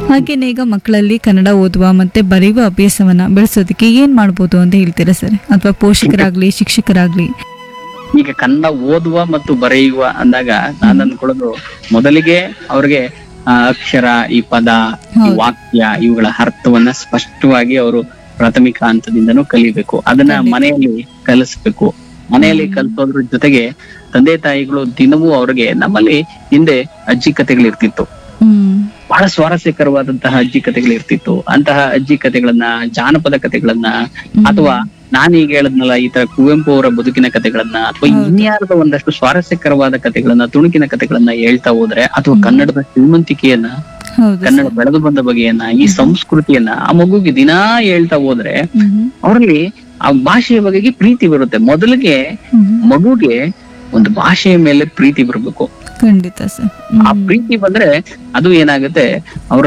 ಹಾಗೇನೆ ಈಗ ಮಕ್ಕಳಲ್ಲಿ ಕನ್ನಡ ಓದುವ ಮತ್ತೆ ಬರೆಯುವ ಅಭ್ಯಾಸವನ್ನ ಬೆಳೆಸೋದಕ್ಕೆ ಏನ್ ಮಾಡ್ಬೋದು ಅಂತ ಹೇಳ್ತೀರಾ ಸರ್ ಅಥವಾ ಪೋಷಕರಾಗ್ಲಿ ಶಿಕ್ಷಕರಾಗ್ಲಿ ಈಗ ಕನ್ನಡ ಓದುವ ಮತ್ತು ಬರೆಯುವ ಅಂದಾಗ ನಾನು ಅಂದ್ಕೊಳ್ಳೋದು ಮೊದಲಿಗೆ ಅವ್ರಿಗೆ ಆ, ಅಕ್ಷರ ಈ ಪದ ಈ ಹೌದು. ವಾಕ್ಯ ಇವುಗಳ ಅರ್ಥವನ್ನ ಸ್ಪಷ್ಟವಾಗಿ ಅವರು ಪ್ರಾಥಮಿಕ ಹಂತದಿಂದನೂ ಕಲಿಬೇಕು ಅದನ್ನ ಖಂಡಿತ. ಮನೆಯಲ್ಲಿ ಕಲಿಸ್ಬೇಕು ಮನೆಯಲ್ಲಿ ಹ್ಮ್. ಕಲಿಸೋದ್ರ ಜೊತೆಗೆ ತಂದೆ ತಾಯಿಗಳು ದಿನವೂ ಅವ್ರಿಗೆ ನಮ್ಮಲ್ಲಿ ಹಿಂದೆ ಅಜ್ಜಿ ಕಥೆಗಳಿರ್ತಿತ್ತು ಹ್ಮ್ ಬಹಳ ಸ್ವಾರಸ್ಯಕರವಾದಂತಹ ಅಜ್ಜಿ ಕಥೆಗಳು ಇರ್ತಿತ್ತು ಅಂತಹ ಅಜ್ಜಿ ಕಥೆಗಳನ್ನ ಜಾನಪದ ಕಥೆಗಳನ್ನ ಹ್ಮ್. ಅಥವಾ ನಾನೀಗ ಹೇಳದ್ನಲ್ಲ ಈ ತರ ಕುವೆಂಪು ಅವರ ಬದುಕಿನ ಕಥೆಗಳನ್ನ ಅಥವಾ ಹೌದು. ಇನ್ಯಾರದ ಒಂದಷ್ಟು ಸ್ವಾರಸ್ಯಕರವಾದ ಕಥೆಗಳನ್ನ ತುಣುಕಿನ ಕಥೆಗಳನ್ನ ಹೇಳ್ತಾ ಹೋದ್ರೆ ಅಥವಾ ಹ್ಮ್. ಕನ್ನಡದ ಶ್ರೀಮಂತಿಕೆಯನ್ನ ಹೌದು ಕನ್ನಡ ಸರ್. ಬೆಳೆದು ಬಂದ ಬಗೆಯನ್ನ ಈ ಸಂಸ್ಕೃತಿಯನ್ನ ಆ ಮಗುಗೆ ದಿನಾ ಹೇಳ್ತಾ ಹೋದ್ರೆ ಹ್ಮ್ ಅವರಲ್ಲಿ ಆ ಭಾಷೆಯ ಬಗೆಗೆ ಪ್ರೀತಿ ಬರುತ್ತೆ ಮೊದಲಿಗೆ ಹ್ಮ್. ಮಗುಗೆ ಒಂದು ಭಾಷೆಯ ಮೇಲೆ ಪ್ರೀತಿ ಬರಬೇಕು ಖಂಡಿತ ಸರ್ ಆ ಪ್ರೀತಿ ಬಂದ್ರೆ ಅದು ಏನಾಗುತ್ತೆ ಅವ್ರ